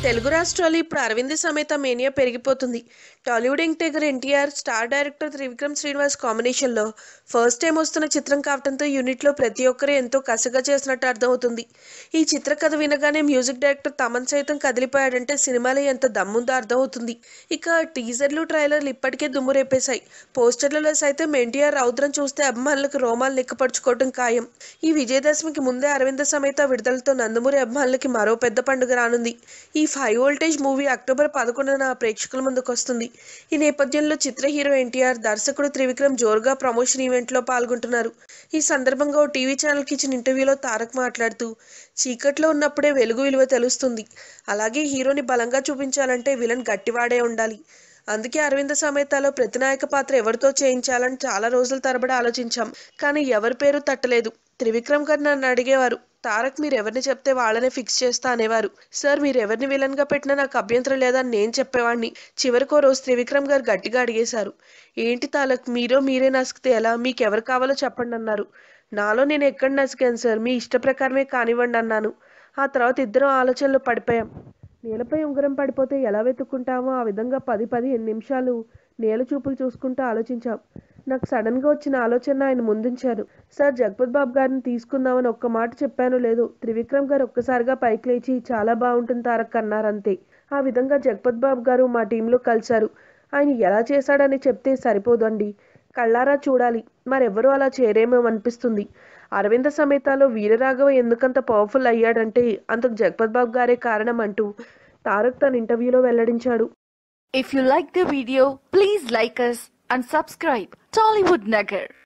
తెలుగు రాష్ట్రాలు ఇప్పుడు అరవింద్ సమేత మేనియా పెరిగిపోతుంది Tollywood young tiger NTR star director Trivikram Srinivas కాంబినేషన్లో ఫస్ట్ టైం వస్తున్న చిత్రం కావడంతో యూనిట్లో ప్రతి ఒక్కరూ ఎంతో కసగా చేసినట్టు అర్థమవుతుంది ఈ చిత్ర కథ వినగానే మ్యూజిక్ డైరెక్టర్ తమన్ సైతం కదిలిపోయాడంటే సినిమాలో ఎంత దమ్ముందో అర్థమవుతుంది ఇక టీజర్లు ట్రైలర్లు ఇప్పటికే దుమ్ము రేపేశాయి పోస్టర్లలో సైతం ఎన్టీఆర్ రౌద్రం చూస్తే అభిమానులకు రోమాలు నిక్కపడుచుకోవడం ఖాయం ఈ విజయదశమికి ముందే అరవింద సమేత విడుదలతో నందమూరి అభిమానులకి మరో పెద్ద పండుగ రానుంది ఈ ఫైవ్ వోల్టేజ్ మూవీ అక్టోబర్ పదకొండున ప్రేక్షకుల ముందుకు వస్తుంది ఈ నేపథ్యంలో చిత్ర హీరో ఎన్టీఆర్ దర్శకుడు త్రివిక్రమ్ జోరుగా ప్రమోషన్ ఈవెంట్లో పాల్గొంటున్నారు ఈ సందర్భంగా ఓ టీవీ ఛానల్కి ఇచ్చిన ఇంటర్వ్యూలో తారక్ మాట్లాడుతూ చీకట్లో ఉన్నప్పుడే వెలుగు విలువ తెలుస్తుంది అలాగే హీరోని బలంగా చూపించాలంటే విలన్ గట్టివాడే ఉండాలి అందుకే అరవింద సమేతలో ప్రతినాయక పాత్ర ఎవరితో చేయించాలని చాలా రోజుల తరబడి ఆలోచించాం కానీ ఎవరి పేరు తట్టలేదు త్రివిక్రమ్ గారు నన్ను అడిగేవారు తారక్ మీరు ఎవరిని చెప్తే వాళ్ళనే ఫిక్స్ చేస్తా అనేవారు సార్ మీరు ఎవరిని విలన్ గా పెట్టినా నాకు అభ్యంతరం లేదని నేను చెప్పేవాడిని చివరికో రోజు త్రివిక్రమ్ గారు గట్టిగా అడిగేశారు ఏంటి తాలక్ మీరో మీరే నసికితే ఎలా మీకు ఎవరు కావాలో చెప్పండి అన్నారు నాలో నేను ఎక్కడ నసికాను సార్ మీ ఇష్ట ప్రకారమే కానివ్వండి అన్నాను ఆ తర్వాత ఇద్దరం ఆలోచనలో పడిపోయాం నేలపై ఉంగరం పడిపోతే ఎలా వెతుక్కుంటామో ఆ విధంగా పది పదిహేను నిమిషాలు నేల చూపులు చూసుకుంటూ ఆలోచించాం నాకు సడన్గా వచ్చిన ఆలోచన ఆయన ముందుంచారు సార్ జగపత్ బాబు గారిని తీసుకుందామని ఒక్క మాట చెప్పాను లేదు త్రివిక్రమ్ గారు ఒక్కసారిగా పైకి లేచి చాలా బాగుంటుంది తారక్ అన్నారంతే ఆ విధంగా జగపత్ బాబు గారు మా టీంలో కలిశారు ఆయన ఎలా చేశాడని చెప్తే సరిపోదండి కళ్ళారా చూడాలి మరెవరూ అలా చేయరేమో అనిపిస్తుంది అరవింద సమేతాలో వీరరాఘవ ఎందుకంత పవర్ఫుల్ అయ్యాడంటే అందుకు జగపత్ బాబు గారే కారణం అంటూ తారక్ తన ఇంటర్వ్యూలో వెల్లడించాడు If you like the video, please like us and subscribe Tollywood Nagar.